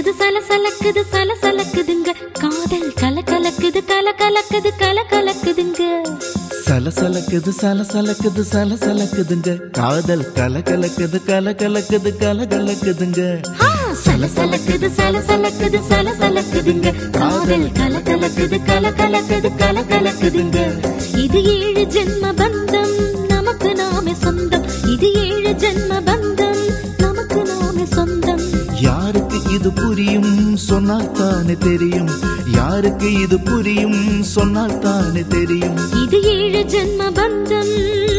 சலசலக்குது சலசலக்குது சலசலக்குதுங்க காதல் கல கலக்குது கல கலக்குது கல கலக்குதுங்க சலசலக்குது சலசலக்குது சலசலக்குதுங்க காதல் கலகலக்குது கலகலக்குது கலகலக்குதுங்க ஆ, சலசலக்குது சலசலக்குது சலசலக்குதுங்க காதல் கல கலக்குது கல கலக்குது கல கலக்குதுங்க இது ஏழு ஜென்ம பந்தம் நமக்கு நாமே சொந்தம் இது ஏழு ஜென்ம பந்தம் நமக்கு நாமே சொந்தம் யாருக்கு இது புரியும் சொன்னால் தானே தெரியும் யாருக்கு இது புரியும் சொன்னால் தானே தெரியும் இது ஏழு ஜென்ம பந்தம்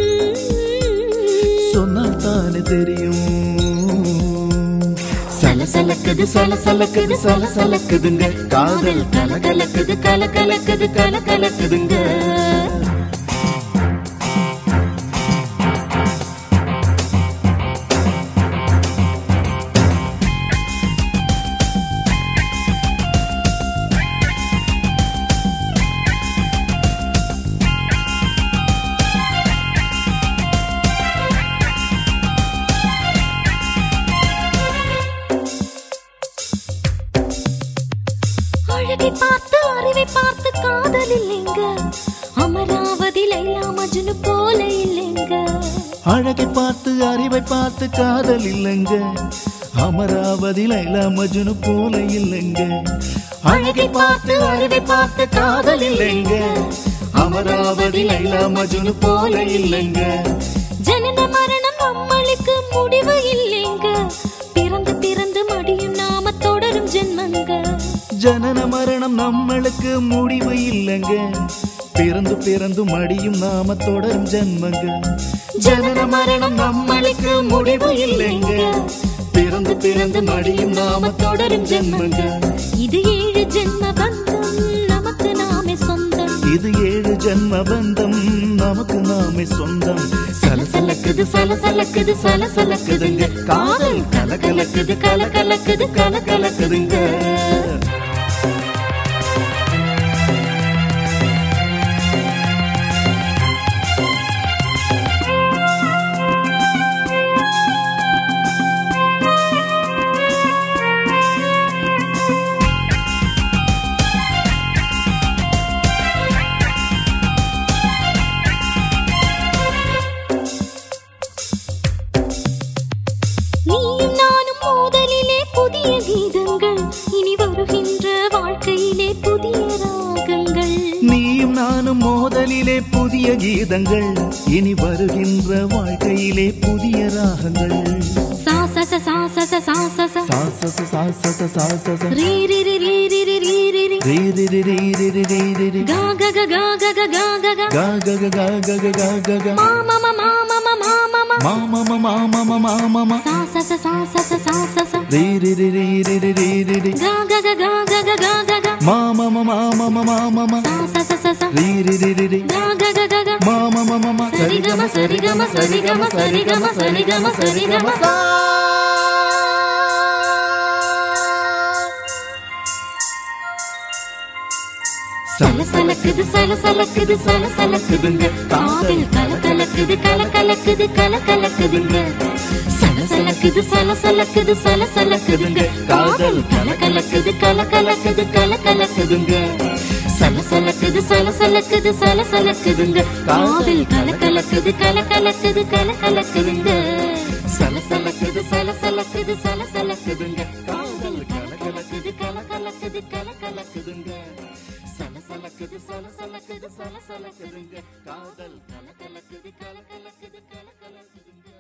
சொன்னால் தானே தெரியும் சலசலக்குது சலசலக்குது சலசலக்குதுங்க காதல் கலகலக்குது கலகலக்குது கலகலக்குதுங்க அழகை பார்த்து அறிவை பார்த்து காதல் இல்லைங்க அமராவதி லைலா மஜ்னு போல இல்லைங்க அழகை பார்த்து அறிவை பார்த்து காதல் இல்லைங்க அமராவதி லைலா மஜ்னு போல இல்லைங்க அழகை பார்த்து அறிவை பார்த்து காதல் இல்லைங்க அமராவதி லைலா மஜ்னு போல இல்லைங்க ஜனன மரணம் நம்மளுக்கு முடிவு இல்லைங்க பிறந்து பிறந்து மடியும் நாம தொடரும் ஜென்மங்க ஜனன மரணம் நம்மளுக்கு முடிவு இல்லைங்க பிறந்து பிறந்து மடியும் நாம தொடரும் ஜென்மங்க ஜனன மரணம் நம்மளுக்கு முடிவு இல்லைங்க பிறந்து பிறந்து மடியும் நாம தொடரும் ஜென்மங்க இது ஏழு ஜென்ம பந்தம் நமக்கு நாமே சொந்தம் இது ஏழு ஜென்ம பந்தம் நமக்கு நாமே சொந்தம் சலசலக்குது சலசலக்குது சலசலக்குதுங்க காதல் கலகலக்குது கலகலக்குது கலகலக்குதுங்க நீயும் நானும் மோதலிலே புதிய கீதங்கள் இனி வருகின்ற வாழ்க்கையிலே புதிய ராகங்கள் நீயும் நானும் மோதலிலே புதிய கீதங்கள் இனி வருகின்ற வாழ்க்கையிலே புதிய ராகங்கள் சாசச சாசச சாசச சாசச சாசச சாசச ரீ ரி ரி ரி ரி ரி ரி ரி ரி ரீ ரி ரி ரி ரி ரி ரி ரி ரி. கா க க கா க க கா க க கா க க கா க க கா க க. மா ம ம மா ம ம மா ம ம மா மா மா மா மா மா மா மா மா. சாசச சாசச சாசச ரீ ரி ரி ரி ரி ரி ரி ரி ரி. கா க க கா க க கா க க மா மா மா மா மா மா மா மா மா. சாசச சச ரீ ரி ரி ரி ரி. கா க க க க மா மா மா மா மா. சரி க ம சரி க ம சரி க ம சரி க ம சரி க ம சரி க ம சா சலசலக்குது சலசலக்குது சலசலக்குதுங்க காதல் கலகலக்குது கலகலக்குது கலகலக்குதுங்க சலசலக்குது சலசலக்குது சலசலக்குதுங்க காதல் கலகலக்குது கலகலக்குது கலகலக்குதுங்க சலசலக்குது சலசலக்குது சலசலக்குதுங்க காதல் கலகலக்குது கலகலக்குது கலகலக்குதுங்க சலசலக்குது சலசலக்குது சலசலக்குதுங்க காதல் கலகலக்குது கலகலக்குது கலகலக்குதுங்க சலசலக்குது சலசலக்குது சலசலக்குதுங்க காதல் கலகலக்குது கலகலக்குது கலகலக்குதுங்க